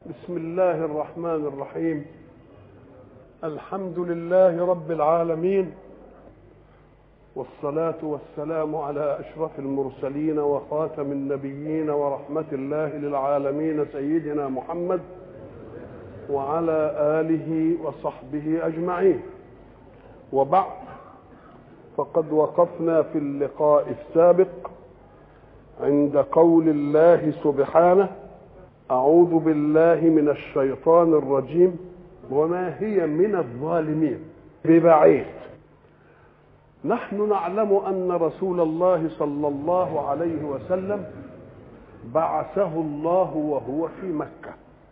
بسم الله الرحمن الرحيم الحمد لله رب العالمين والصلاة والسلام على أشرف المرسلين وخاتم النبيين ورحمة الله للعالمين سيدنا محمد وعلى آله وصحبه أجمعين وبعد فقد وقفنا في اللقاء السابق عند قول الله سبحانه أعوذ بالله من الشيطان الرجيم وما هي من الظالمين ببعيد نحن نعلم أن رسول الله صلى الله عليه وسلم بعثه الله وهو في مكة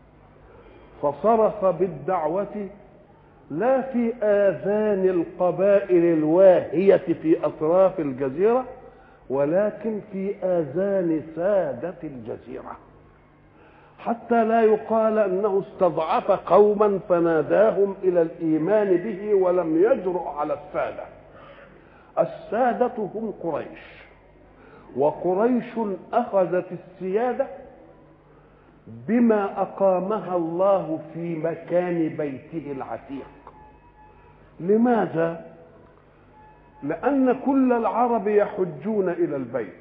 فصرف بالدعوة لا في آذان القبائل الواهية في أطراف الجزيرة ولكن في آذان سادة الجزيرة حتى لا يقال انه استضعف قوما فناداهم الى الايمان به ولم يجرؤ على الساده الساده هم قريش وقريش اخذت السياده بما اقامها الله في مكان بيته العتيق لماذا لان كل العرب يحجون الى البيت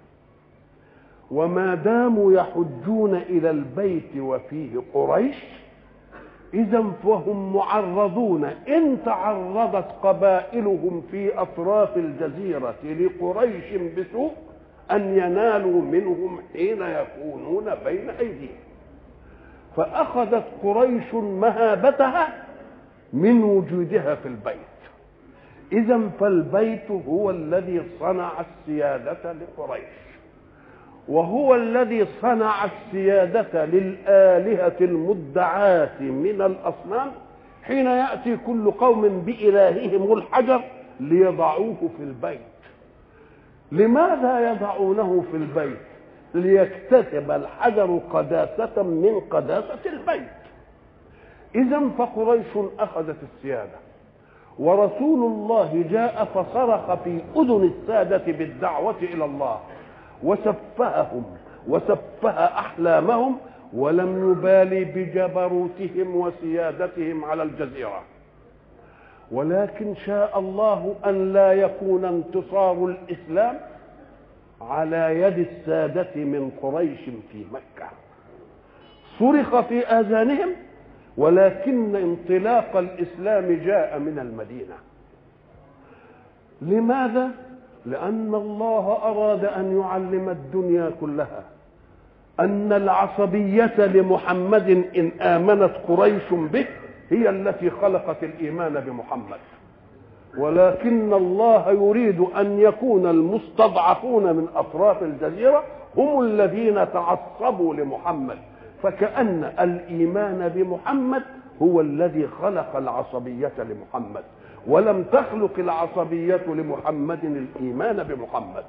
وما داموا يحجون الى البيت وفيه قريش اذا فهم معرضون ان تعرضت قبائلهم في اطراف الجزيره لقريش بسوء ان ينالوا منهم حين يكونون بين ايديهم فاخذت قريش مهابتها من وجودها في البيت اذا فالبيت هو الذي صنع السياده لقريش وهو الذي صنع السيادة للآلهة المدعاة من الأصنام حين يأتي كل قوم بإلههم الحجر ليضعوه في البيت لماذا يضعونه في البيت ليكتسب الحجر قداسة من قداسة البيت إذا فقريش أخذت السيادة ورسول الله جاء فصرخ في أذن السادة بالدعوة إلى الله وسفههم وسفه احلامهم ولم يبالي بجبروتهم وسيادتهم على الجزيره ولكن شاء الله ان لا يكون انتصار الاسلام على يد الساده من قريش في مكه صرخ في اذانهم ولكن انطلاق الاسلام جاء من المدينه لماذا لأن الله أراد أن يعلم الدنيا كلها أن العصبية لمحمد إن آمنت قريش به هي التي خلقت الإيمان بمحمد ولكن الله يريد أن يكون المستضعفون من أطراف الجزيرة هم الذين تعصبوا لمحمد فكأن الإيمان بمحمد هو الذي خلق العصبية لمحمد ولم تخلق العصبية لمحمد الإيمان بمحمد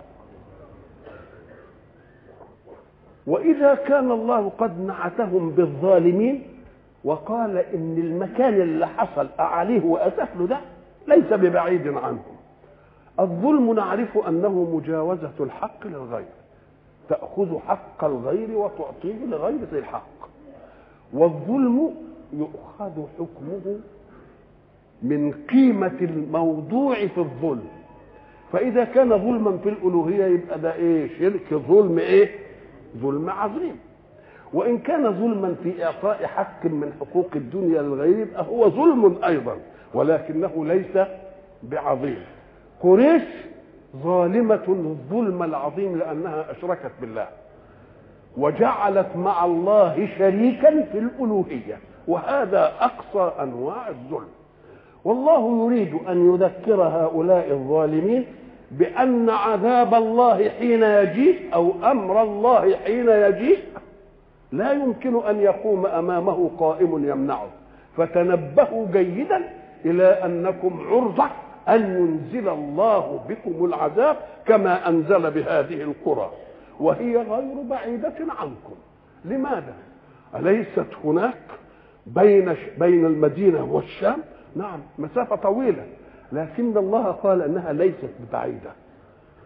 وإذا كان الله قد نعتهم بالظالمين وقال إن المكان اللي حصل أعليه وأسف له ده ليس ببعيد عنهم الظلم نعرف أنه مجاوزة الحق للغير تأخذ حق الغير وتعطيه لغير ذي الحق والظلم يؤخذ حكمه من قيمة الموضوع في الظلم فإذا كان ظلما في الألوهية يبقى ده إيه شرك ظلم إيه ظلم عظيم وإن كان ظلما في إعطاء حق من حقوق الدنيا للغير يبقى هو ظلم أيضا ولكنه ليس بعظيم قريش ظالمة الظلم العظيم لأنها أشركت بالله وجعلت مع الله شريكا في الألوهية وهذا أقصى أنواع الظلم والله يريد ان يذكر هؤلاء الظالمين بان عذاب الله حين يجيء او امر الله حين يجيء لا يمكن ان يقوم امامه قائم يمنعه فتنبهوا جيدا الى انكم عرضه ان ينزل الله بكم العذاب كما انزل بهذه القرى وهي غير بعيده عنكم لماذا اليست هناك بين بين المدينه والشام نعم مسافة طويلة لكن الله قال أنها ليست ببعيدة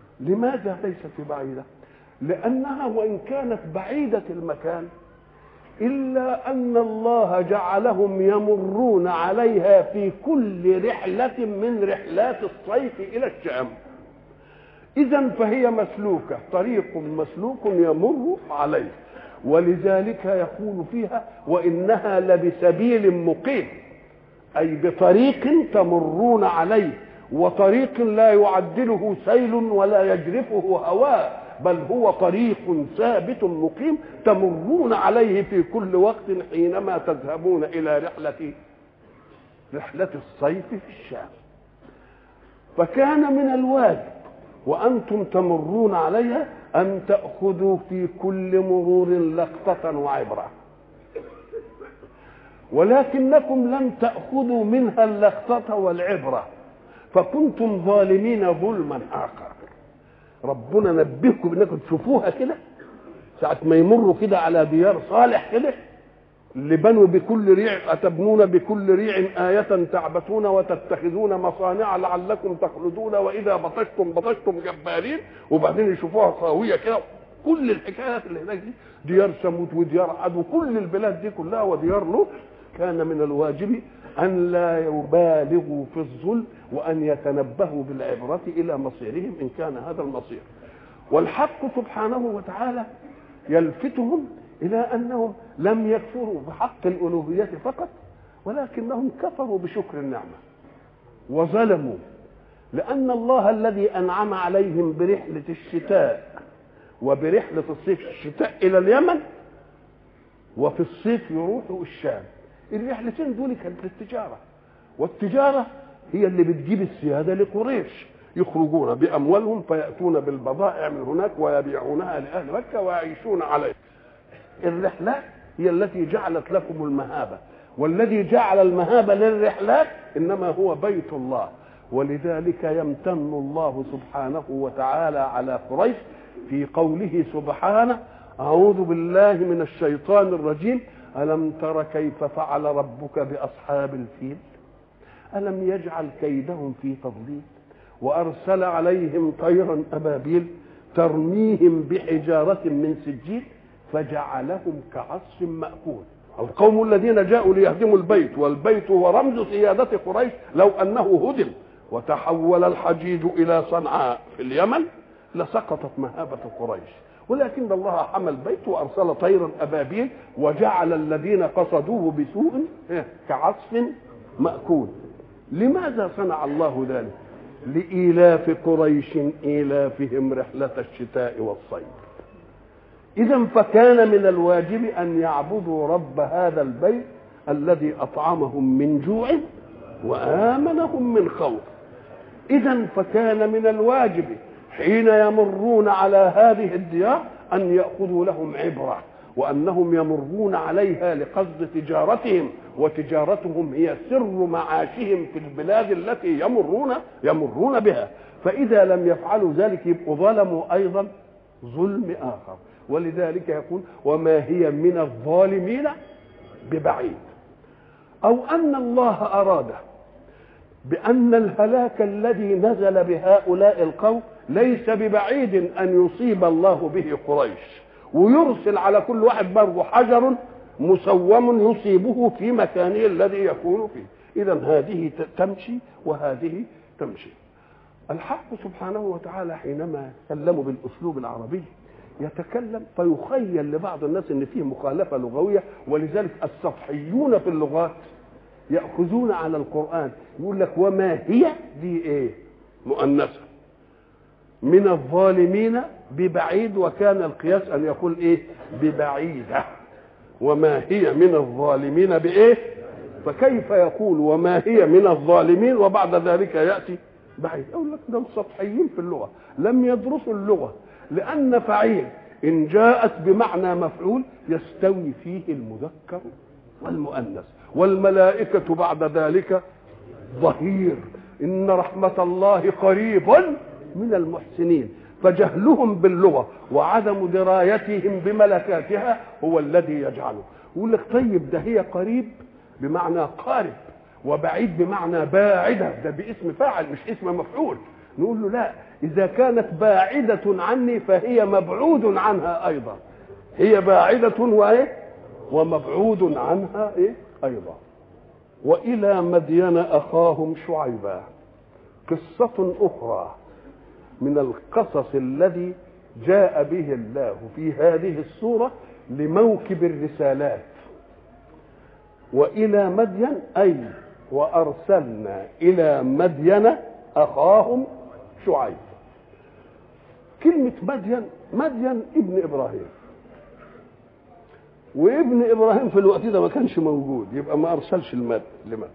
لماذا ليست ببعيدة لأنها وإن كانت بعيدة المكان إلا أن الله جعلهم يمرون عليها في كل رحلة من رحلات الصيف إلى الشام إذا فهي مسلوكة طريق مسلوك يمر عليه ولذلك يقول فيها وإنها لبسبيل مقيم أي بطريق تمرون عليه وطريق لا يعدله سيل ولا يجرفه هواء بل هو طريق ثابت مقيم تمرون عليه في كل وقت حينما تذهبون إلى رحلة رحلة الصيف في الشام فكان من الواجب وأنتم تمرون عليها أن تأخذوا في كل مرور لقطة وعبرة ولكنكم لم تأخذوا منها اللقطة والعبرة فكنتم ظالمين ظلما آخر ربنا نبهكم انكم تشوفوها كده ساعة ما يمروا كده على ديار صالح كده اللي بنوا بكل ريع أتبنون بكل ريع آية تعبثون وتتخذون مصانع لعلكم تخلدون وإذا بطشتم بطشتم جبارين وبعدين يشوفوها خاوية كده كل الحكايات اللي هناك دي ديار ثمود وديار عاد وكل البلاد دي كلها وديار لوط كان من الواجب أن لا يبالغوا في الظلم وأن يتنبهوا بالعبرة إلى مصيرهم إن كان هذا المصير والحق سبحانه وتعالى يلفتهم إلى أنهم لم يكفروا بحق الألوهية فقط ولكنهم كفروا بشكر النعمة وظلموا لأن الله الذي أنعم عليهم برحلة الشتاء وبرحلة الصيف الشتاء إلى اليمن وفي الصيف يروحوا الشام الرحلتين دول كانت للتجارة والتجارة هي اللي بتجيب السيادة لقريش يخرجون بأموالهم فيأتون بالبضائع من هناك ويبيعونها لأهل مكة ويعيشون عليها الرحلات هي التي جعلت لكم المهابة والذي جعل المهابة للرحلات إنما هو بيت الله ولذلك يمتن الله سبحانه وتعالى على قريش في قوله سبحانه أعوذ بالله من الشيطان الرجيم ألم تر كيف فعل ربك بأصحاب الفيل ألم يجعل كيدهم في تضليل وأرسل عليهم طيرا أبابيل ترميهم بحجارة من سجيل فجعلهم كعصف مأكول القوم الذين جاءوا ليهدموا البيت والبيت هو رمز سيادة قريش لو أنه هدم وتحول الحجيج إلى صنعاء في اليمن لسقطت مهابة قريش ولكن الله حمى البيت وأرسل طيرا أبابيل وجعل الذين قصدوه بسوء كعصف مأكول لماذا صنع الله ذلك لإيلاف قريش إيلافهم رحلة الشتاء والصيف إذا فكان من الواجب أن يعبدوا رب هذا البيت الذي أطعمهم من جوع وآمنهم من خوف إذا فكان من الواجب حين يمرون على هذه الديار أن يأخذوا لهم عبرة وأنهم يمرون عليها لقصد تجارتهم وتجارتهم هي سر معاشهم في البلاد التي يمرون يمرون بها فإذا لم يفعلوا ذلك يبقوا ظلموا أيضا ظلم آخر ولذلك يقول وما هي من الظالمين ببعيد أو أن الله أراد بأن الهلاك الذي نزل بهؤلاء القوم ليس ببعيد أن يصيب الله به قريش ويرسل على كل واحد برضه حجر مسوم يصيبه في مكانه الذي يكون فيه إذا هذه تمشي وهذه تمشي الحق سبحانه وتعالى حينما تكلموا بالأسلوب العربي يتكلم فيخيل لبعض الناس ان فيه مخالفه لغويه ولذلك السطحيون في اللغات ياخذون على القران يقول لك وما هي دي ايه مؤنثه من الظالمين ببعيد وكان القياس ان يقول ايه ببعيده وما هي من الظالمين بايه فكيف يقول وما هي من الظالمين وبعد ذلك ياتي بعيد اقول لك ده السطحيين في اللغه لم يدرسوا اللغه لأن فعيل إن جاءت بمعنى مفعول يستوي فيه المذكر والمؤنث والملائكة بعد ذلك ظهير إن رحمة الله قريب من المحسنين فجهلهم باللغة وعدم درايتهم بملكاتها هو الذي يجعله يقول لك طيب ده هي قريب بمعنى قارب وبعيد بمعنى باعدة ده باسم فاعل مش اسم مفعول نقول له لا إذا كانت باعدة عني فهي مبعود عنها أيضا هي باعدة وإيه ومبعود عنها إيه أيضا وإلى مدين أخاهم شعيبا قصة أخرى من القصص الذي جاء به الله في هذه السورة لموكب الرسالات وإلى مدين أي وأرسلنا إلى مدين أخاهم شعيب كلمة مدين مدين ابن إبراهيم وابن إبراهيم في الوقت ده ما كانش موجود يبقى ما أرسلش المد لمدين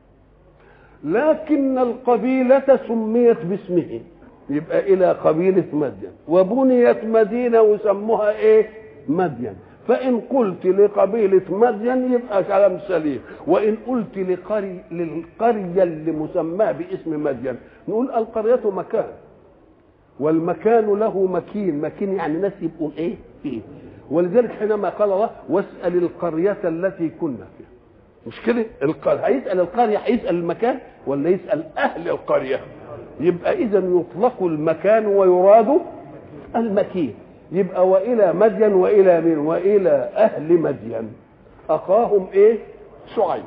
لكن القبيلة سميت باسمه يبقى إلى قبيلة مدين وبنيت مدينة وسموها إيه مدين فإن قلت لقبيلة مدين يبقى كلام سليم وإن قلت لقري للقرية اللي مسماة باسم مدين نقول القرية مكان والمكان له مكين مكين يعني ناس يبقوا ايه فيه ولذلك حينما قال الله واسأل القرية التي كنا فيها مش كده القرية هيسأل القرية هيسأل المكان ولا يسأل أهل القرية يبقى إذا يطلق المكان ويراد المكين يبقى والى مدين والى من والى اهل مدين اخاهم ايه شعيب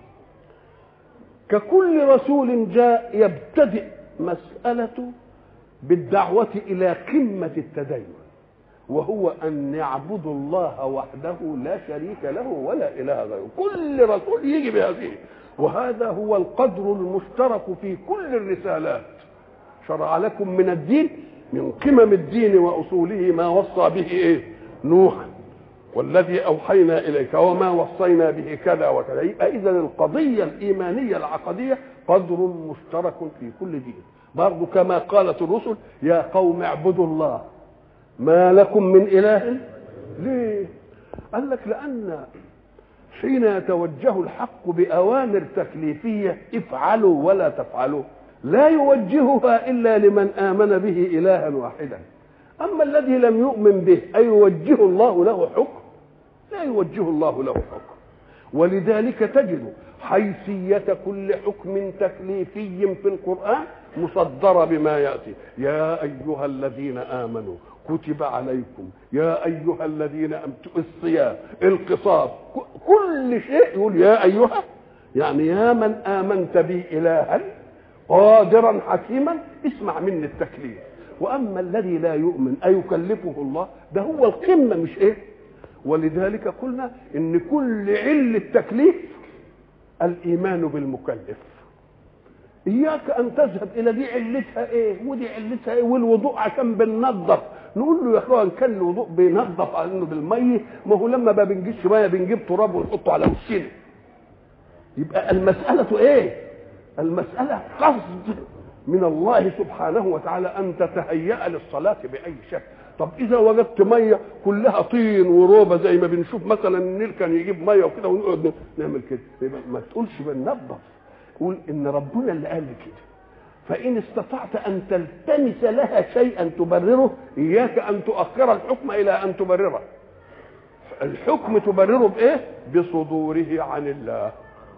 ككل رسول جاء يبتدئ مسألته بالدعوة إلى قمة التدين وهو أن يعبدوا الله وحده لا شريك له ولا إله غيره كل رسول يجي بهذه وهذا هو القدر المشترك في كل الرسالات شرع لكم من الدين من قمم الدين واصوله ما وصى به ايه نوحا والذي اوحينا اليك وما وصينا به كذا وكذا يبقى اذا القضيه الايمانيه العقديه قدر مشترك في كل دين برضه كما قالت الرسل يا قوم اعبدوا الله ما لكم من اله ليه قال لك لان حين يتوجه الحق باوامر تكليفيه افعلوا ولا تفعلوا لا يوجهها الا لمن امن به الها واحدا اما الذي لم يؤمن به ايوجه الله له حكم لا يوجه الله له حكم ولذلك تجد حيثيه كل حكم تكليفي في القران مصدره بما ياتي يا ايها الذين امنوا كتب عليكم يا ايها الذين امتوا الصيام القصاص كل شيء يقول يا ايها يعني يا من امنت بي الها قادرا حكيما اسمع مني التكليف واما الذي لا يؤمن ايكلفه الله ده هو القمه مش ايه ولذلك قلنا ان كل عل التكليف الايمان بالمكلف اياك ان تذهب الى دي علتها ايه ودي علتها ايه والوضوء عشان بننظف نقول له يا اخوان كان الوضوء بينظف على انه بالميه ما هو لما ما بنجيش ميه بنجيب تراب ونحطه على وشنا يبقى المساله ايه المساله قصد من الله سبحانه وتعالى ان تتهيأ للصلاه باي شكل طب اذا وجدت ميه كلها طين وروبه زي ما بنشوف مثلا النيل كان يجيب ميه وكده ونقعد نعمل كده يبقى ما تقولش بننظف قول ان ربنا اللي قال لي كده فان استطعت ان تلتمس لها شيئا تبرره اياك ان تؤخر الحكم الى ان تبرره الحكم تبرره بايه بصدوره عن الله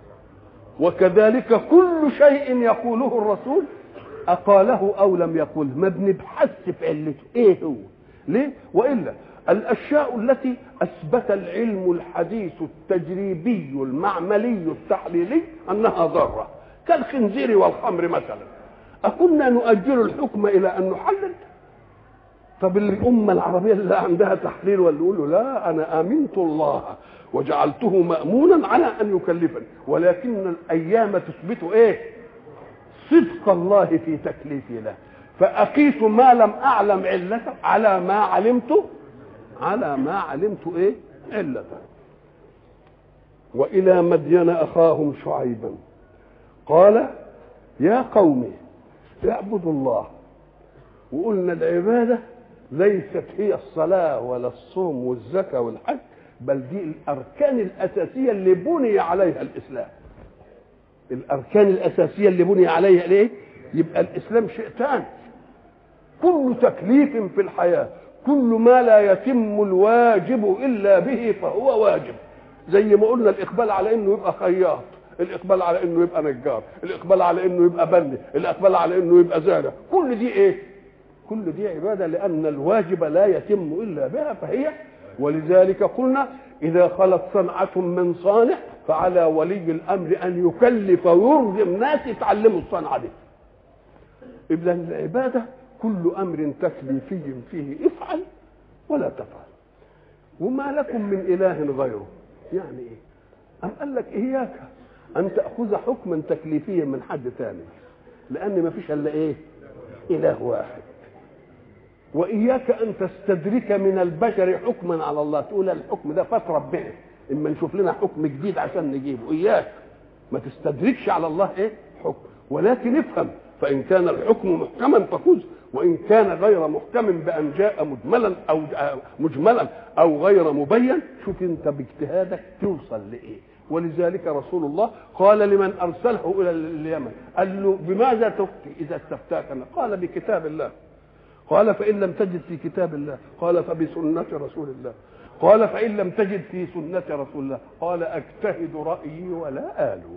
وكذلك كل شيء يقوله الرسول أقاله أو لم يقل ما بنبحث في علته إيه هو ليه وإلا الأشياء التي أثبت العلم الحديث التجريبي المعملي التحليلي أنها ضارة كالخنزير والخمر مثلا أكنا نؤجل الحكم إلى أن نحلل طب الأمة العربية اللي عندها تحليل ولا يقول له لا أنا آمنت الله وجعلته مأمونا على أن يكلفني ولكن الأيام تثبت إيه صدق الله في تكليفي له فأقيس ما لم أعلم علته على ما علمت على ما علمت إيه علته وإلى مدين أخاهم شعيبا قال يا قوم اعبدوا الله وقلنا العبادة ليست هي الصلاة ولا الصوم والزكاة والحج بل دي الأركان الأساسية اللي بني عليها الإسلام الأركان الأساسية اللي بني عليها ليه يبقى الإسلام شيء ثاني كل تكليف في الحياة كل ما لا يتم الواجب إلا به فهو واجب زي ما قلنا الإقبال على إنه يبقى خياط الإقبال على إنه يبقى نجار الإقبال على إنه يبقى بني الإقبال على إنه يبقى زارع كل دي إيه كل دي عبادة لأن الواجب لا يتم إلا بها فهي ولذلك قلنا إذا خلت صنعة من صانع فعلى ولي الأمر أن يكلف ويرغم ناس يتعلموا الصنعة دي إذا العبادة كل أمر تكليفي فيه افعل ولا تفعل وما لكم من إله غيره يعني إيه أم قال لك إياك أن تأخذ حكما تكليفيا من حد ثاني لأن ما فيش إلا إيه إله واحد وإياك أن تستدرك من البشر حكما على الله تقول الحكم ده فترة به إما نشوف لنا حكم جديد عشان نجيبه إياك ما تستدركش على الله إيه حكم ولكن افهم فإن كان الحكم محكما فخذ وإن كان غير محكم بأن جاء مجملا أو مجملا أو غير مبين شوف أنت باجتهادك توصل لإيه ولذلك رسول الله قال لمن أرسله إلى اليمن قال له بماذا تفتي إذا استفتاك قال بكتاب الله قال فإن لم تجد في كتاب الله قال فبسنة رسول الله قال فإن لم تجد في سنة رسول الله قال أجتهد رأيي ولا آلو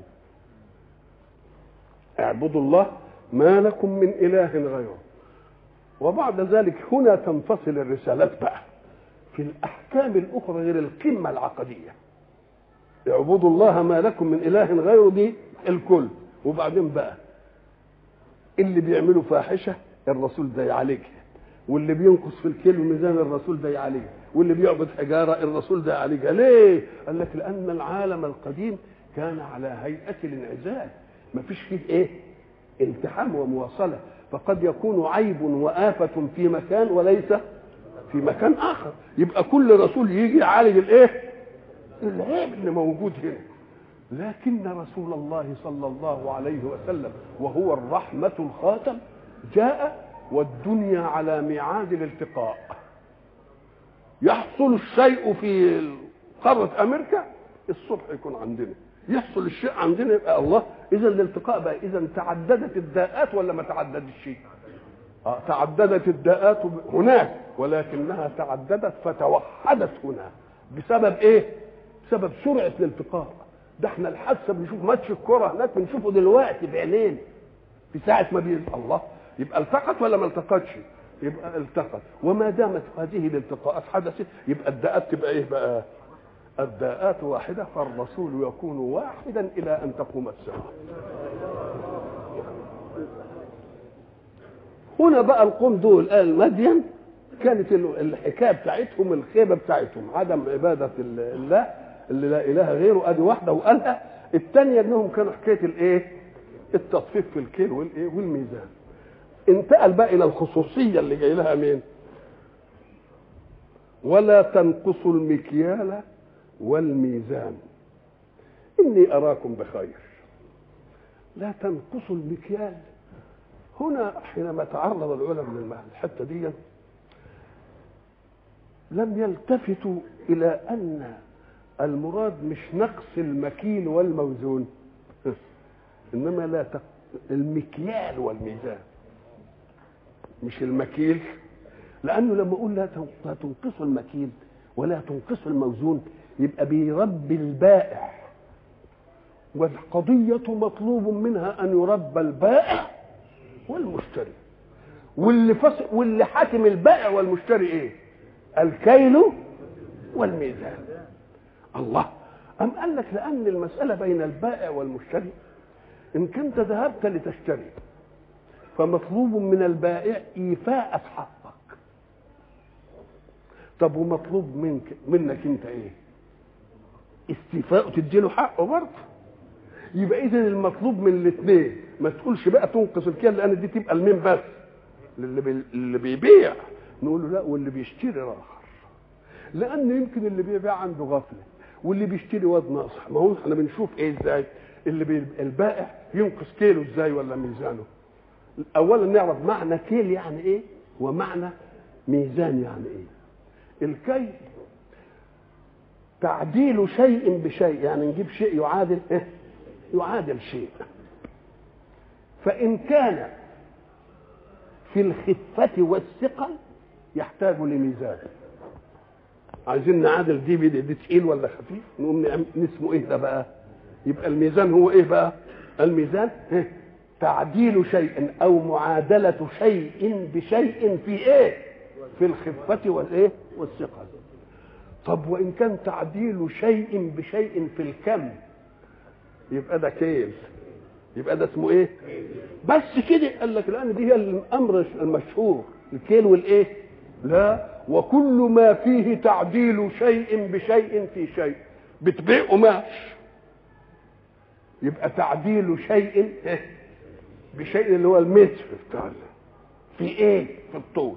اعبدوا الله ما لكم من إله غيره وبعد ذلك هنا تنفصل الرسالات بقى في الأحكام الأخرى غير القمة العقدية اعبدوا الله ما لكم من إله غيره دي الكل وبعدين بقى اللي بيعملوا فاحشة الرسول ده يعالجها واللي بينقص في الكيل ميزان الرسول ده يعالجها واللي بيعبد حجارة الرسول ده يعالجها ليه؟ قال لك لأن العالم القديم كان على هيئة الانعزال ما فيش فيه ايه؟ التحام ومواصلة فقد يكون عيب وآفة في مكان وليس في مكان آخر يبقى كل رسول يجي يعالج الايه؟ العيب اللي موجود هنا لكن رسول الله صلى الله عليه وسلم وهو الرحمة الخاتم جاء والدنيا على ميعاد الالتقاء يحصل الشيء في قارة أمريكا الصبح يكون عندنا يحصل الشيء عندنا يبقى الله إذا الالتقاء بقى إذا تعددت الداءات ولا ما تعددتش آه تعددت الداءات هناك ولكنها تعددت فتوحدت هنا بسبب ايه؟ بسبب سرعه الالتقاء ده احنا الحادثه بنشوف ماتش الكره هناك بنشوفه دلوقتي بعينين في ساعه ما بي الله يبقى التقت ولا ما التقتش؟ يبقى التقت وما دامت هذه الالتقاءات حدثت يبقى الداءات تبقى ايه بقى؟ الداءات واحده فالرسول يكون واحدا الى ان تقوم الساعه. هنا بقى القوم دول قال مدين كانت الحكايه بتاعتهم الخيبه بتاعتهم عدم عباده الله اللي لا اله غيره ادي واحده وقالها الثانيه انهم كانوا حكايه الايه؟ التطفيف في الكيل والايه؟ والميزان. انتقل بقى الى الخصوصيه اللي جاي لها مين؟ ولا تنقصوا المكيال والميزان اني اراكم بخير. لا تنقصوا المكيال هنا حينما تعرض العلماء للحته دي لم يلتفتوا الى ان المراد مش نقص المكيل والموزون انما لا تق... المكيال والميزان مش المكيل لانه لما اقول لا تنقصوا المكيل ولا تنقصوا الموزون يبقى بيربي البائع والقضية مطلوب منها أن يربى البائع والمشتري واللي فصل واللي حاكم البائع والمشتري ايه؟ الكيل والميزان الله أم قال لك لأن المسألة بين البائع والمشتري إن كنت ذهبت لتشتري فمطلوب من البائع إيفاء حقك طب ومطلوب منك منك أنت إيه؟ استيفاء تديله حقه برضه يبقى إذا المطلوب من الاثنين ما تقولش بقى تنقص الكيل لأن دي تبقى المين بس اللي, بي... اللي بيبيع نقول له لا واللي بيشتري راخر لأن يمكن اللي بيبيع عنده غفلة واللي بيشتري واد ناصح ما هو احنا بنشوف ايه ازاي اللي بي... البائع ينقص كيلو ازاي ولا ميزانه اولا نعرف معنى كيل يعني ايه ومعنى ميزان يعني ايه الكيل تعديل شيء بشيء يعني نجيب شيء يعادل ايه يعادل شيء فان كان في الخفة والثقل يحتاج لميزان عايزين نعادل دي بدي دي تقيل ولا خفيف نقوم نسمه ايه ده بقى يبقى الميزان هو ايه بقى الميزان إيه؟ تعديل شيء او معادلة شيء بشيء في ايه في الخفة والايه والثقل طب وان كان تعديل شيء بشيء في الكم يبقى ده كيل يبقى ده اسمه ايه بس كده قال لك لان دي هي الامر المشهور الكيل والايه لا وكل ما فيه تعديل شيء بشيء في شيء بتبيع قماش يبقى تعديل شيء بشيء اللي هو المتر بتاع في ايه في الطول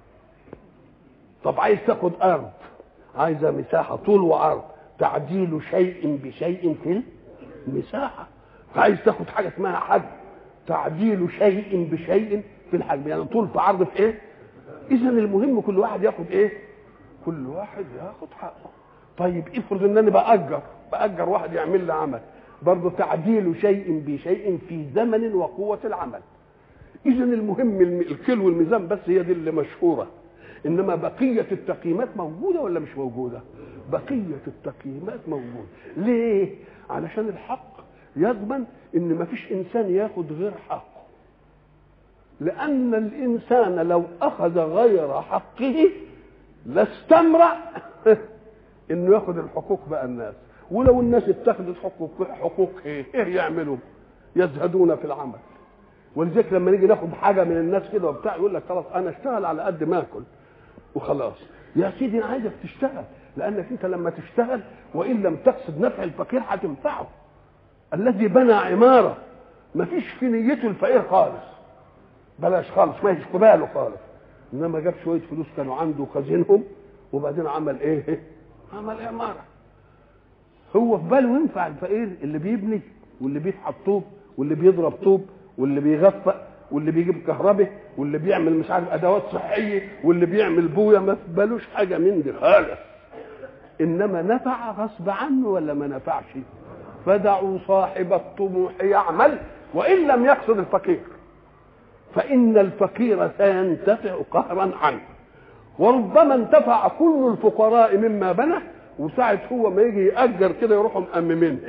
طب عايز تاخد ارض عايزه مساحه طول وعرض تعديل شيء بشيء في المساحه عايز تاخد حاجه اسمها حجم تعديل شيء بشيء في الحجم يعني طول في عرض في ايه اذا المهم كل واحد ياخد ايه كل واحد ياخد حقه طيب افرض ان انا باجر باجر واحد يعمل لي عمل برضه تعديل شيء بشيء في زمن وقوه العمل اذا المهم الكيلو والميزان بس هي دي اللي مشهوره انما بقيه التقييمات موجوده ولا مش موجوده بقيه التقييمات موجوده ليه علشان الحق يضمن ان ما فيش انسان ياخد غير حقه لان الانسان لو اخذ غير حقه لاستمرأ انه ياخد الحقوق بقى الناس ولو الناس اتخذت حقوق حقوق ايه ايه يعملوا يزهدون في العمل ولذلك لما نيجي ناخد حاجه من الناس كده وبتاع يقول لك خلاص انا اشتغل على قد ما اكل وخلاص يا سيدي انا عايزك تشتغل لانك انت لما تشتغل وان لم تقصد نفع الفقير هتنفعه الذي بنى عماره ما فيش في نيته الفقير خالص بلاش خالص ما يجي في باله خالص انما جاب شويه فلوس كانوا عنده خزينهم وبعدين عمل ايه عمل عماره هو في باله ينفع الفقير اللي بيبني واللي بيفحط طوب واللي بيضرب طوب واللي بيغفق واللي بيجيب كهرباء واللي بيعمل مش عارف ادوات صحيه واللي بيعمل بويه ما في بالوش حاجه من دي خالص انما نفع غصب عنه ولا ما نفعش فدعوا صاحب الطموح يعمل وان لم يقصد الفقير فان الفقير سينتفع قهرا عنه وربما انتفع كل الفقراء مما بنى وساعة هو ما يجي يأجر كده يروحوا مأممينها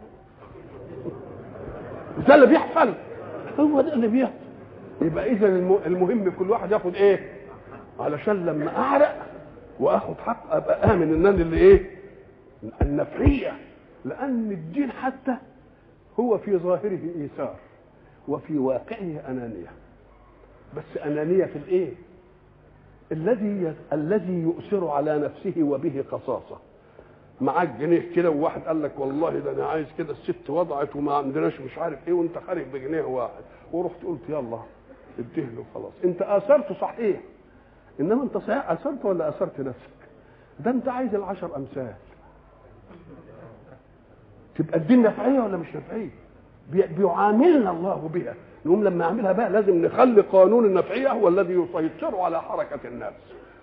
ده اللي بيحصل هو ده اللي بيحصل يبقى اذا المهم كل واحد ياخد ايه علشان لما اعرق واخد حق ابقى امن ان انا اللي ايه النفعيه لان الدين حتى هو في ظاهره ايثار وفي واقعه انانيه بس انانيه في الايه الذي الذي يؤثر على نفسه وبه قصاصه معاك جنيه كده وواحد قال لك والله ده انا عايز كده الست وضعت وما عندناش مش عارف ايه وانت خارج بجنيه واحد ورحت قلت يلا اديه له خلاص انت اثرته صحيح انما انت صحيح اثرت ولا اثرت نفسك ده انت عايز العشر امثال تبقى الدين نفعيه ولا مش نفعيه بيعاملنا الله بها نقوم لما نعملها بقى لازم نخلي قانون النفعيه هو الذي يسيطر على حركه الناس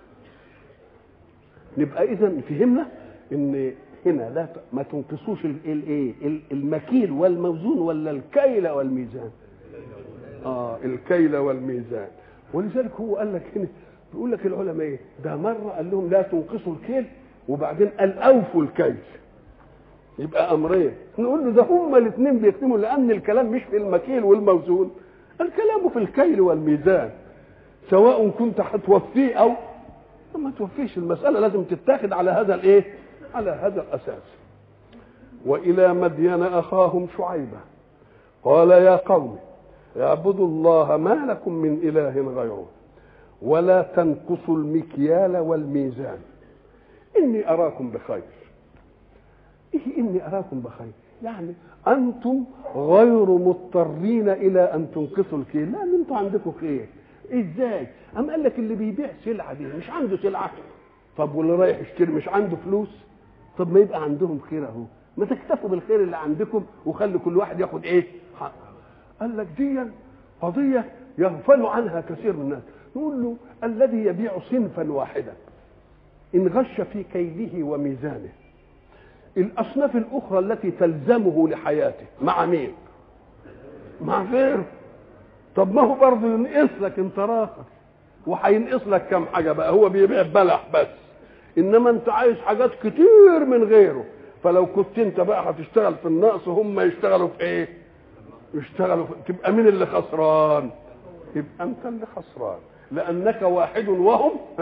نبقى اذا فهمنا ان هنا لا ما تنقصوش الايه المكيل والموزون ولا الكيل والميزان اه الكيل والميزان ولذلك هو قال لك هنا بيقول لك العلماء ايه ده مره قال لهم لا تنقصوا الكيل وبعدين قال اوفوا الكيل يبقى امرين نقول له ده هما الاثنين بيختموا لان الكلام مش في المكيل والموزون الكلام في الكيل والميزان سواء كنت هتوفيه او ما توفيش المساله لازم تتاخد على هذا الايه على هذا الاساس والى مدين اخاهم شعيبا قال يا قوم اعبدوا الله ما لكم من اله غيره ولا تنقصوا المكيال والميزان اني اراكم بخير ايه اني اراكم بخير يعني انتم غير مضطرين الى ان تنقصوا الكيل لان انتم عندكم خير ازاي ام قال لك اللي بيبيع سلعه دي مش عنده سلعه طب واللي رايح يشتري مش عنده فلوس طب ما يبقى عندهم خير اهو ما تكتفوا بالخير اللي عندكم وخلي كل واحد ياخد ايه حق قال لك دي قضيه يغفل عنها كثير من الناس نقول له الذي يبيع صنفا واحدا ان غش في كيله وميزانه الاصناف الاخرى التي تلزمه لحياته مع مين مع غيره طب ما هو برضه ينقص لك انت راخر وهينقص لك كم حاجه بقى هو بيبيع بلح بس انما انت عايز حاجات كتير من غيره فلو كنت انت بقى هتشتغل في النقص هم يشتغلوا في ايه يشتغلوا في... تبقى مين اللي خسران يبقى انت اللي خسران لانك واحد وهم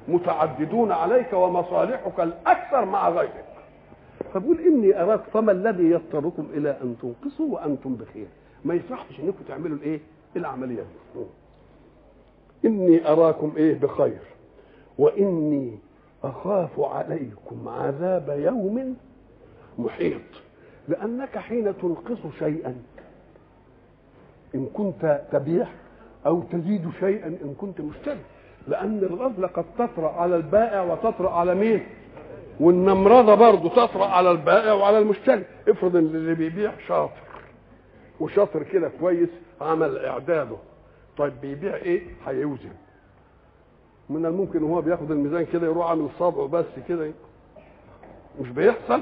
متعددون عليك ومصالحك الاكثر مع غيرك فبقول اني اراك فما الذي يضطركم الى ان تنقصوا وانتم بخير ما يصحش انكم تعملوا الايه العمليه دي اني اراكم ايه بخير واني اخاف عليكم عذاب يوم محيط لانك حين تنقص شيئا ان كنت تبيع او تزيد شيئا ان كنت مشتري لان الغفله قد تطرا على البائع وتطرا على مين والنمرضه برضه تطرا على البائع وعلى المشتري افرض ان اللي بيبيع شاطر وشاطر كده كويس عمل اعداده طيب بيبيع ايه هيوزن من الممكن وهو بياخد الميزان كده يروح عامل صابعه بس كده مش بيحصل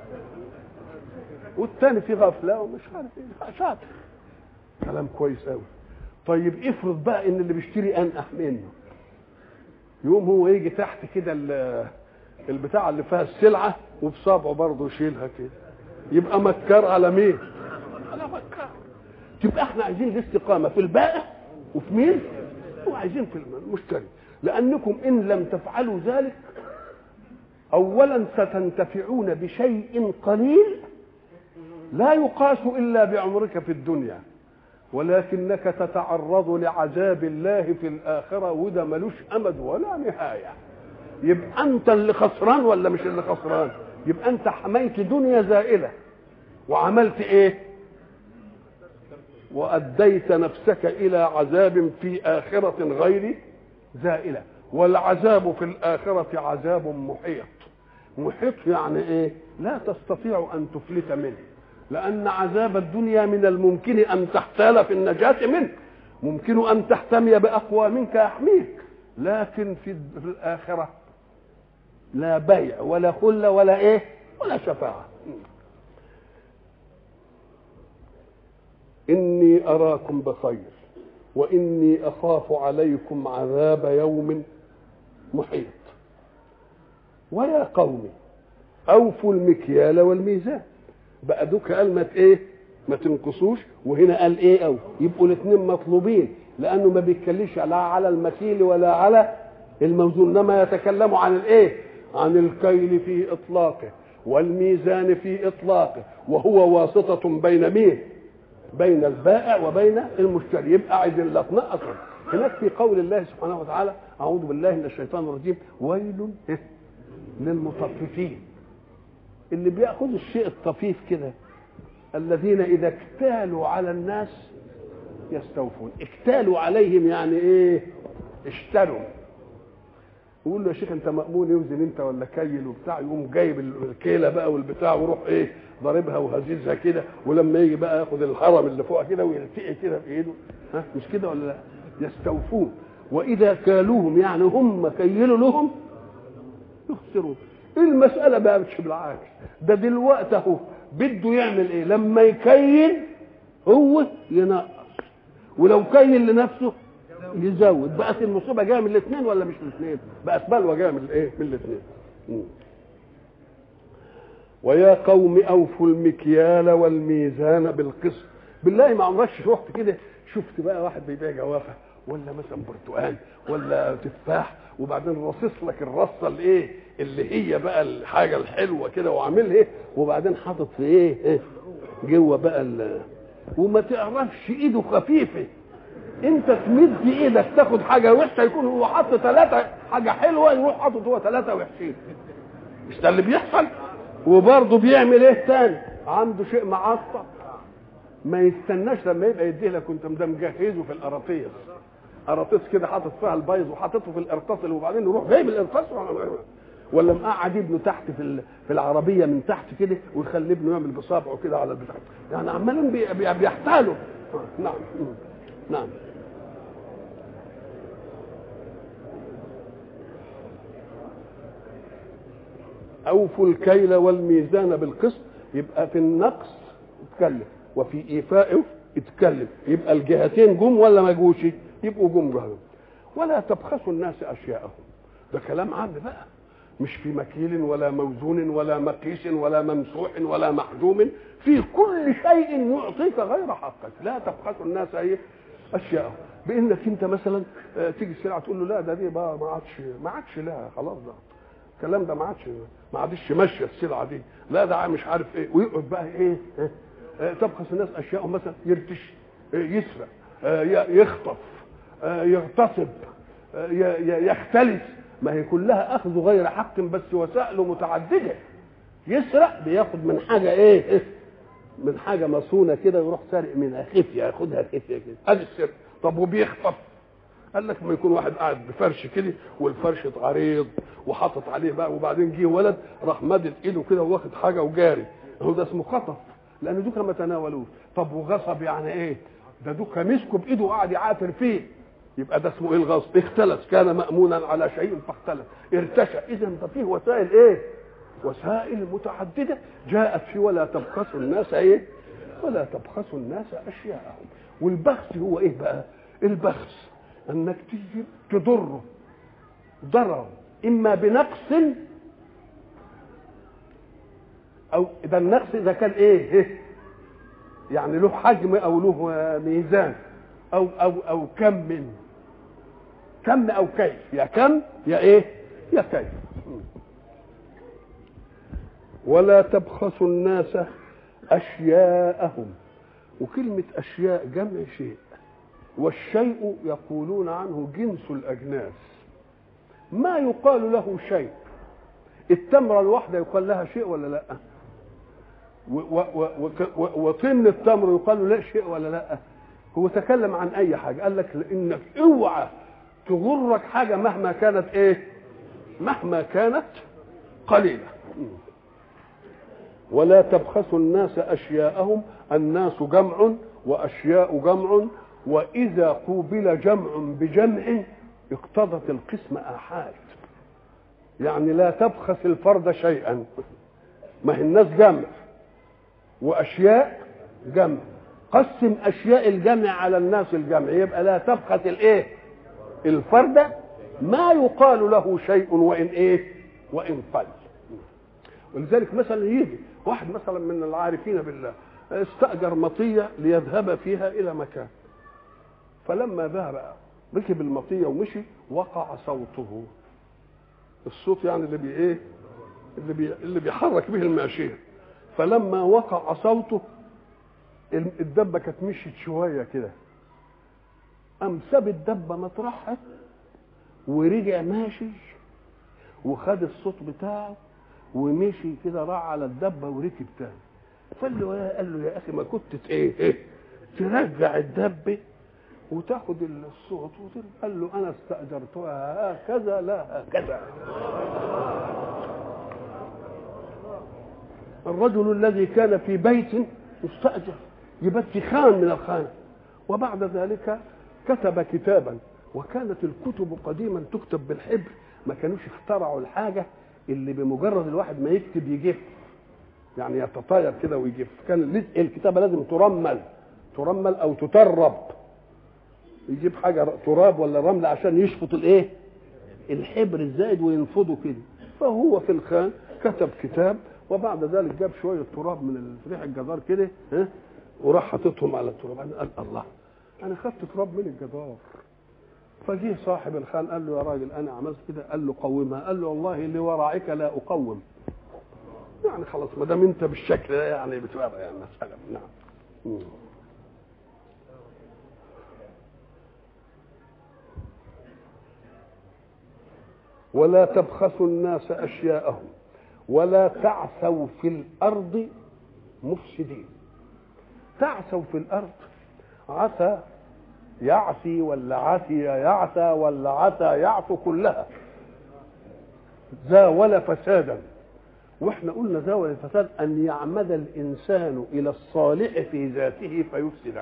والتاني في غفله ومش عارف ايه شاطر كلام كويس قوي طيب افرض بقى ان اللي بيشتري انقح منه يقوم هو يجي تحت كده البتاع اللي فيها السلعه وبصابعه برضه يشيلها كده يبقى مكار على مين؟ على مكار تبقى احنا عايزين الاستقامه في البائع وفي مين؟ وعايزين في المشتري لانكم ان لم تفعلوا ذلك اولا ستنتفعون بشيء قليل لا يقاس الا بعمرك في الدنيا ولكنك تتعرض لعذاب الله في الاخره وده ملوش امد ولا نهايه يبقى انت اللي خسران ولا مش اللي خسران يبقى انت حميت دنيا زائله وعملت ايه واديت نفسك الى عذاب في اخره غير زائله والعذاب في الاخره عذاب محيط محيط يعني ايه لا تستطيع ان تفلت منه لان عذاب الدنيا من الممكن ان تحتال في النجاه منه ممكن ان تحتمي باقوى منك يحميك لكن في الاخره لا بيع ولا خله ولا ايه ولا شفاعه اني اراكم بخير واني اخاف عليكم عذاب يوم محيط ويا قوم اوفوا المكيال والميزان بقى دوك قال ما ايه ما تنقصوش وهنا قال ايه او يبقوا الاثنين مطلوبين لانه ما بيتكلمش لا على المكيل ولا على الموزون انما يتكلم عن الايه عن الكيل في اطلاقه والميزان في اطلاقه وهو واسطه بين مين بين البائع وبين المشتري يبقى عايزين لا تنقص هناك في قول الله سبحانه وتعالى اعوذ بالله من الشيطان الرجيم ويل للمطففين اللي بياخذوا الشيء الطفيف كده الذين اذا اكتالوا على الناس يستوفون اكتالوا عليهم يعني ايه اشتروا يقول له يا شيخ انت مأمون يوزن انت ولا كيل وبتاع يقوم جايب الكيله بقى والبتاع ويروح ايه ضاربها وهزيزها كده ولما يجي بقى ياخد الهرم اللي فوقها كده ويلتقي كده في ايده ها مش كده ولا لا يستوفون واذا كالوهم يعني هم كيلوا لهم يخسرون المسألة بقى مش بالعكس ده دلوقتي اهو بده يعمل ايه لما يكيل هو ينقص ولو كيل لنفسه يزود بقت المصيبه جايه من الاثنين ولا مش من الاثنين بقت بلوى جايه من الايه من الاثنين ويا قوم اوفوا المكيال والميزان بالقسط بالله ما عمرش شفت كده شفت بقى واحد بيبيع جوافه ولا مثلا برتقال ولا تفاح وبعدين رصص لك الرصه الايه اللي هي بقى الحاجه الحلوه كده وعاملها ايه وبعدين حاطط في ايه, إيه جوه بقى وما تعرفش ايده خفيفه انت تمد ايدك تاخد حاجه وحشه يكون هو حاطط ثلاثه حاجه حلوه يروح حاطط هو ثلاثه وحشين مش ده اللي بيحصل وبرضه بيعمل ايه تاني عنده شيء معطر ما يستناش لما يبقى يديه لك وانت مجهزه في القراطيس قراطيس كده حاطط فيها البيض وحاططه في القرطاس وبعدين يروح جايب القرطاس ولا مقعد ابنه تحت في في العربيه من تحت كده ويخلي ابنه يعمل بصابعه كده على البتاع يعني عمالين بي بيحتالوا نعم نعم اوفوا الكيل والميزان بالقسط يبقى في النقص اتكلم وفي ايفائه اتكلم يبقى الجهتين جم ولا ما جوش يبقوا جم جهل ولا تبخسوا الناس اشياءهم ده كلام عام بقى مش في مكيل ولا موزون ولا مقيس ولا ممسوح ولا محجوم في كل شيء يعطيك غير حقك لا تبخسوا الناس ايه اشياءهم بانك انت مثلا آه، تيجي السلعه تقول له لا ده دي بقى ما عادش ما عادش لا خلاص ده الكلام ده ما عادش ما عادش ماشيه السلعه دي لا ده مش عارف ايه ويقعد بقى ايه آه، آه، تبخس الناس اشياءهم مثلا يرتش آه، يسرق آه، ي- يخطف آه، يغتصب آه، ي- ي- يختلس ما هي كلها اخذ غير حق بس وسائله متعدده يسرق بياخد من حاجه ايه من حاجه مصونه كده يروح سارق منها خفيه ياخدها خفيه كده ادي السرقه طب وبيخطف قال لك ما يكون واحد قاعد بفرش كده والفرش عريض وحاطط عليه بقى وبعدين جه ولد راح مدد ايده كده واخد حاجه وجاري هو ده اسمه خطف لان دوكا ما تناولوش طب وغصب يعني ايه ده دوكا مسكه بايده وقعد يعافر فيه يبقى ده اسمه ايه الغصب اختلس كان مامونا على شيء فاختلس ارتشى اذا ده فيه وسائل ايه وسائل متعدده جاءت في ولا تبخسوا الناس ايه ولا تبخسوا الناس اشياءهم والبخس هو ايه بقى البخس انك تيجي تضره ضرر اما بنقص او ده النقص اذا كان ايه إيه؟ يعني له حجم او له ميزان او او او كم من كم او كيف يا كم يا ايه يا كيف ولا تبخسوا الناس اشياءهم وكلمه اشياء جمع شيء والشيء يقولون عنه جنس الاجناس ما يقال له شيء التمره الواحده يقال لها شيء ولا لا و- و- و- و- وطن التمر يقال له لا شيء ولا لا هو تكلم عن اي حاجه قال لك لانك اوعى تغرك حاجه مهما كانت ايه مهما كانت قليله ولا تبخسوا الناس اشياءهم الناس جمع واشياء جمع واذا قوبل جمع بجمع اقتضت القسم احاد يعني لا تبخس الفرد شيئا ما هي الناس جمع واشياء جمع قسم اشياء الجمع على الناس الجمع يبقى لا تبخس الايه الفرد ما يقال له شيء وان ايه وان قل ولذلك مثلا يجي واحد مثلا من العارفين بالله استأجر مطية ليذهب فيها إلى مكان فلما ذهب ركب المطية ومشي وقع صوته الصوت يعني اللي بي ايه اللي بي اللي بيحرك به الماشية فلما وقع صوته الدبة كانت مشيت شوية كده قام ساب الدبة مطرحها ورجع ماشي وخد الصوت بتاعه ومشي كده راح على الدبه وركب تاني فقال له يا قال له يا اخي ما كنت ايه ايه ترجع الدبه وتاخد الصوت وترجع قال له انا استاجرتها هكذا لا هكذا الرجل الذي كان في بيت مستاجر يبات في خان من الخانه وبعد ذلك كتب كتابا وكانت الكتب قديما تكتب بالحبر ما كانوش اخترعوا الحاجه اللي بمجرد الواحد ما يكتب يجف يعني يتطاير كده ويجف كان الكتابه لازم ترمل ترمل او تترب يجيب حاجه تراب ولا رمل عشان يشفط الايه الحبر الزائد وينفضه كده فهو في الخان كتب كتاب وبعد ذلك جاب شويه تراب من ريح الجدار كده ها وراح حاططهم على التراب قال الله انا خدت تراب من الجدار فجه صاحب الخان قال له يا راجل انا عملت كده قال له قومها قال له والله لورعك لا اقوم يعني خلاص ما دام انت بالشكل ده يعني بتبقى يعني مساله نعم مم. ولا تبخسوا الناس اشياءهم ولا تعثوا في الارض مفسدين تعثوا في الارض عثى يعثي ولا عثي يعثى ولا عثى يعثو كلها زاول فسادا واحنا قلنا زاول الفساد ان يعمد الانسان الى الصالح في ذاته فيفسده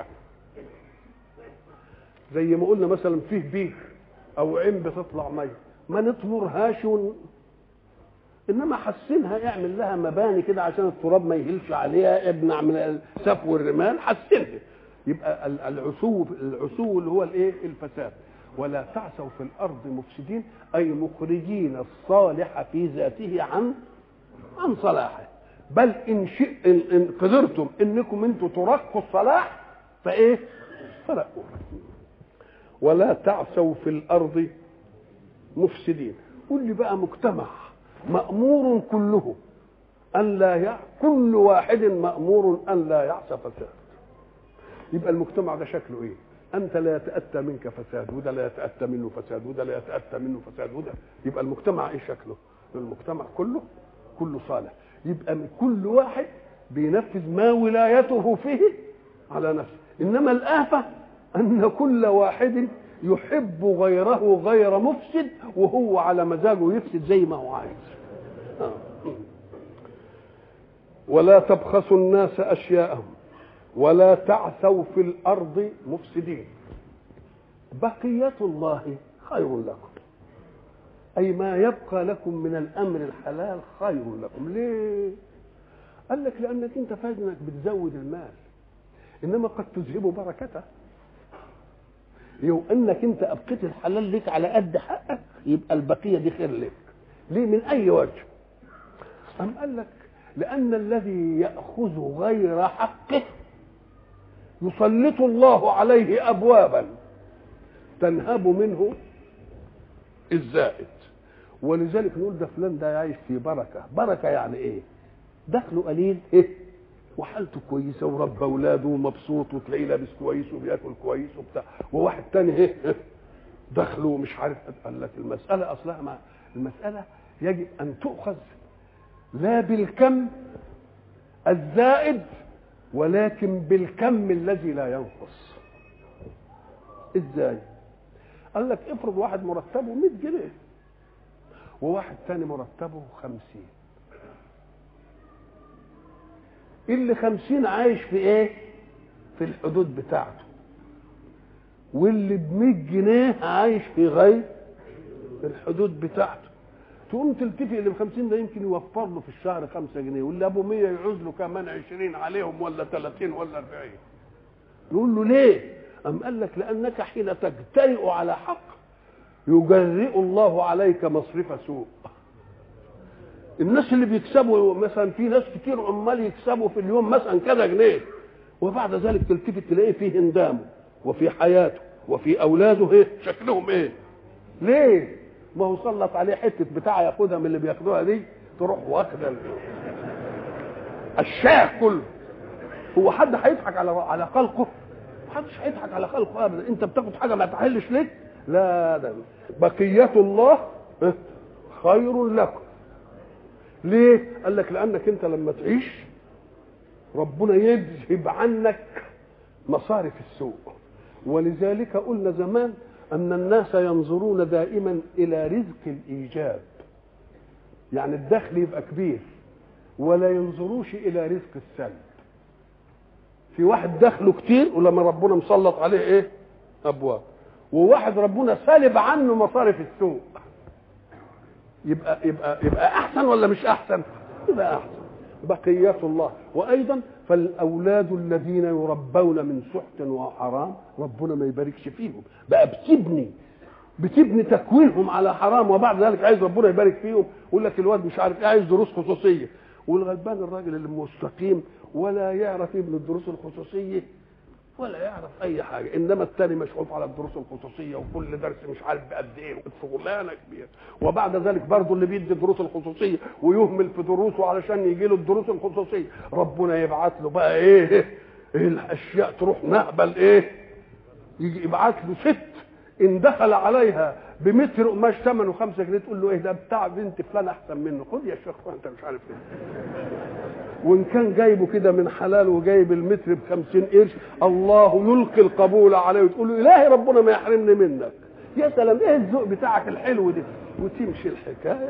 زي ما قلنا مثلا فيه بير او عين بتطلع ميه ما نطمرهاش ون... انما حسنها اعمل لها مباني كده عشان التراب ما يهلش عليها ابنع من سفو الرمال حسنها يبقى العسو العسو اللي هو الايه الفساد ولا تعثوا في الارض مفسدين اي مخرجين الصالح في ذاته عن عن صلاحه بل ان شئ ان, إن قدرتم انكم انتم ترقوا الصلاح فايه فرقوا ولا تعثوا في الارض مفسدين قل لي بقى مجتمع مامور كله ان لا يع... كل واحد مامور ان لا يعصى فساد يبقى المجتمع ده شكله ايه انت لا يتاتى منك فساد وده لا يتاتى منه فساد وده لا يتاتى منه فساد وده يبقى المجتمع ايه شكله المجتمع كله كله صالح يبقى من كل واحد بينفذ ما ولايته فيه على نفسه انما الافه ان كل واحد يحب غيره غير مفسد وهو على مزاجه يفسد زي ما هو عايز آه. ولا تبخسوا الناس اشياءهم ولا تعثوا في الارض مفسدين بقيه الله خير لكم اي ما يبقى لكم من الامر الحلال خير لكم ليه قال لك لانك انت فاهم انك بتزود المال انما قد تذهب بركته لو انك انت ابقيت الحلال لك على قد حقك يبقى البقيه دي خير لك ليه من اي وجه ام قال لك لان الذي ياخذ غير حقه يسلط الله عليه ابوابا تنهب منه الزائد ولذلك نقول ده فلان ده عايش في بركه بركه يعني ايه دخله قليل ايه وحالته كويسه وربى اولاده ومبسوط وتلاقيه لابس كويس وبياكل كويس وبتاع وواحد تاني ايه دخله مش عارف قال لك المساله اصلها مع المساله يجب ان تؤخذ لا بالكم الزائد ولكن بالكم الذي لا ينقص ازاي قال لك افرض واحد مرتبه 100 جنيه وواحد تاني مرتبه 50 اللي خمسين عايش في ايه في الحدود بتاعته واللي بمية جنيه عايش في غير الحدود بتاعته تقوم تلتفت اللي بخمسين ده يمكن يوفر له في الشهر خمسة جنيه واللي ابو مية يعوز له كمان عشرين عليهم ولا ثلاثين ولا أربعين يقول له ليه أم قال لك لأنك حين تجترئ على حق يجرئ الله عليك مصرف سوء الناس اللي بيكسبوا مثلا في ناس كتير عمال يكسبوا في اليوم مثلا كذا جنيه وبعد ذلك تلتفت تلاقيه في هندامه وفي حياته وفي اولاده ايه شكلهم ايه ليه ما هو سلط عليه حته بتاع ياخدها من اللي بياخدوها دي تروح واخده الشاه كله هو حد هيضحك على على خلقه محدش هيضحك على خلقه ابدا انت بتاخد حاجه ما تحلش ليك لا ده بقيه الله خير لكم ليه قال لك لانك انت لما تعيش ربنا يذهب عنك مصارف السوء ولذلك قلنا زمان ان الناس ينظرون دائما الى رزق الايجاب يعني الدخل يبقى كبير ولا ينظروش الى رزق السلب في واحد دخله كتير ولما ربنا مسلط عليه ايه ابواب وواحد ربنا سالب عنه مصارف السوء يبقى يبقى يبقى احسن ولا مش احسن يبقى احسن بقية الله وايضا فالاولاد الذين يربون من سحت وحرام ربنا ما يباركش فيهم بقى بتبني بتبني تكوينهم على حرام وبعد ذلك عايز ربنا يبارك فيهم يقول لك الواد مش عارف ايه عايز دروس خصوصيه والغلبان الراجل اللي مستقيم ولا يعرف ابن الدروس الخصوصيه ولا يعرف اي حاجه انما الثاني مشغول على الدروس الخصوصيه وكل درس مش عارف بقد ايه شغلانه كبيره وبعد ذلك برضه اللي بيدي الدروس الخصوصيه ويهمل في دروسه علشان يجي له الدروس الخصوصيه ربنا يبعت له بقى ايه, إيه الاشياء تروح نهبل ايه يجي يبعت له ست ان دخل عليها بمتر قماش ثمنه خمسة جنيه تقول له ايه ده بتاع بنت فلان احسن منه خد يا شيخ انت مش عارف ايه وان كان جايبه كده من حلال وجايب المتر ب 50 قرش الله يلقي القبول عليه وتقول له الهي ربنا ما يحرمني منك يا سلام ايه الذوق بتاعك الحلو ده وتمشي الحكايه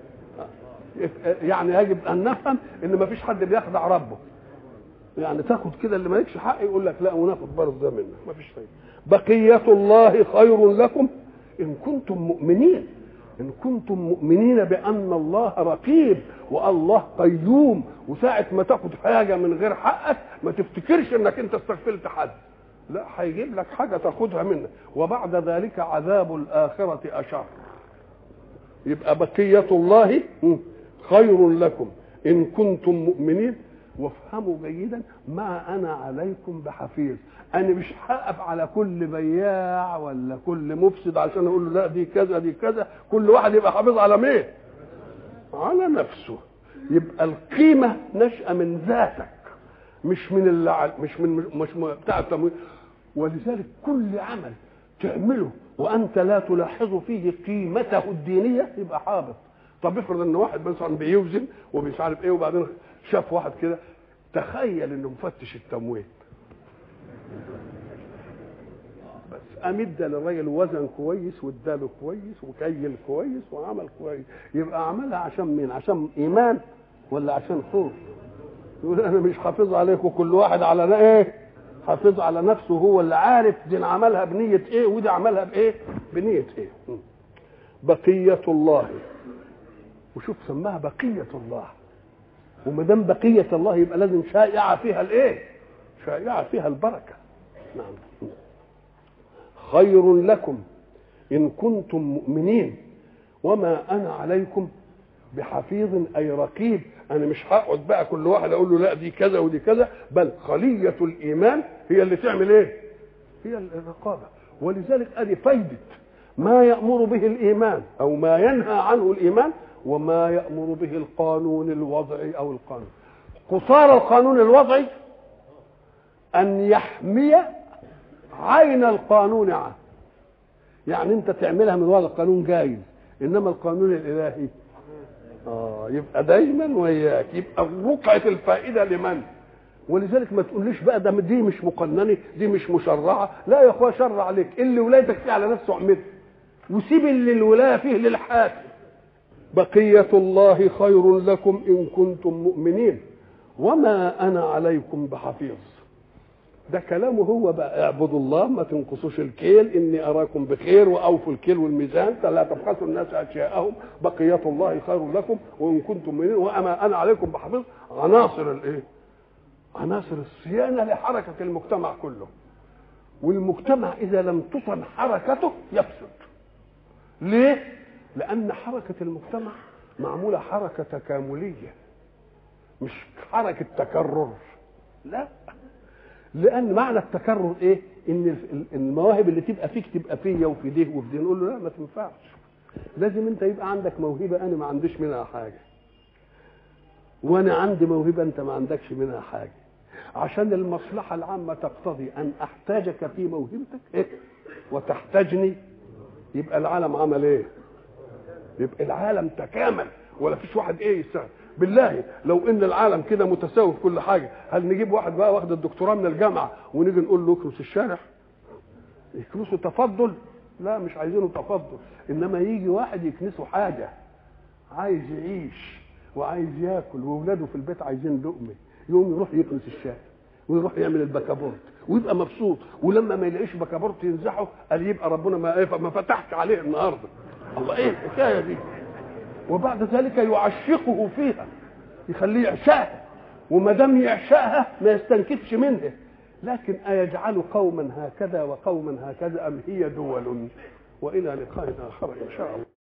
يعني يجب ان نفهم ان ما فيش حد بيخدع ربه يعني تاخد كده اللي مالكش حق يقول لك لا وناخد برضه ده منك ما فيش فايده بقيه الله خير لكم ان كنتم مؤمنين ان كنتم مؤمنين بان الله رقيب والله قيوم وساعه ما تاخد حاجه من غير حقك ما تفتكرش انك انت استغفلت حد لا هيجيب لك حاجه تاخدها منك وبعد ذلك عذاب الاخره اشر يبقى بقيه الله خير لكم ان كنتم مؤمنين وافهموا جيدا ما انا عليكم بحفيظ انا مش هقف على كل بياع ولا كل مفسد عشان اقول له لا دي كذا دي كذا كل واحد يبقى حافظ على مين على نفسه يبقى القيمه نشأة من ذاتك مش من اللي مش من مش من بتاع التمويل ولذلك كل عمل تعمله وانت لا تلاحظ فيه قيمته الدينيه يبقى حابط طب افرض ان واحد مثلا بيوزن ومش عارف ايه وبعدين شاف واحد كده تخيل انه مفتش التموين بس امد للراجل وزن كويس واداله كويس وكيل كويس وعمل كويس يبقى عملها عشان مين عشان ايمان ولا عشان خوف يقول انا مش حافظ عليكم كل واحد على ايه حافظ على نفسه هو اللي عارف دي عملها بنية ايه ودي عملها بايه بنية ايه بقية الله وشوف سماها بقية الله وما دام بقية الله يبقى لازم شائعة فيها الايه شائعة فيها البركة نعم خير لكم إن كنتم مؤمنين وما أنا عليكم بحفيظ أي رقيب أنا مش هقعد بقى كل واحد أقول له لا دي كذا ودي كذا بل خلية الإيمان هي اللي تعمل إيه؟ هي الرقابة ولذلك أدي فايدة ما يأمر به الإيمان أو ما ينهى عنه الإيمان وما يأمر به القانون الوضعي أو القانون قصار القانون الوضعي أن يحمي عين القانون عنه يعني أنت تعملها من وضع القانون جايز إنما القانون الإلهي آه يبقى دايما وياك يبقى وقعة الفائدة لمن؟ ولذلك ما تقوليش بقى ده دي مش مقننه دي مش مشرعه لا يا اخويا شرع عليك اللي ولايتك فيه على نفسه اعمله وسيب اللي الولايه فيه للحاكم بقية الله خير لكم إن كنتم مؤمنين وما أنا عليكم بحفيظ ده كلامه هو بقى اعبدوا الله ما تنقصوش الكيل إني أراكم بخير وأوفوا الكيل والميزان لا تبخسوا الناس أشياءهم بقية الله خير لكم وإن كنتم مؤمنين وما أنا عليكم بحفيظ عناصر الإيه؟ عناصر الصيانة لحركة المجتمع كله والمجتمع إذا لم تصن حركته يفسد ليه؟ لأن حركة المجتمع معمولة حركة تكاملية مش حركة تكرر لا لأن معنى التكرر إيه؟ إن المواهب اللي تبقى فيك تبقى فيا وفي ده وفي ده نقول له لا ما تنفعش لازم أنت يبقى عندك موهبة أنا ما عنديش منها حاجة وأنا عندي موهبة أنت ما عندكش منها حاجة عشان المصلحة العامة تقتضي أن أحتاجك في موهبتك إيه؟ وتحتاجني يبقى العالم عمل إيه؟ يبقى العالم تكامل ولا فيش واحد ايه يستاهل بالله لو ان العالم كده متساوي في كل حاجه هل نجيب واحد بقى واخد الدكتوراه من الجامعه ونيجي نقول له اكنس الشارع يكنسوا تفضل لا مش عايزينه تفضل انما يجي واحد يكنسه حاجه عايز يعيش وعايز ياكل واولاده في البيت عايزين لقمه يقوم يروح يكنس الشارع ويروح يعمل البكابورت ويبقى مبسوط ولما ما يلاقيش بكابورت ينزحه قال يبقى ربنا ما ما فتحش عليه النهارده الله ايه الحكايه دي وبعد ذلك يعشقه فيها يخليه يعشقها وما دام يعشقها ما يستنكفش منها لكن أيجعل قوما هكذا وقوما هكذا أم هي دول وإلى لقاء آخر إن شاء الله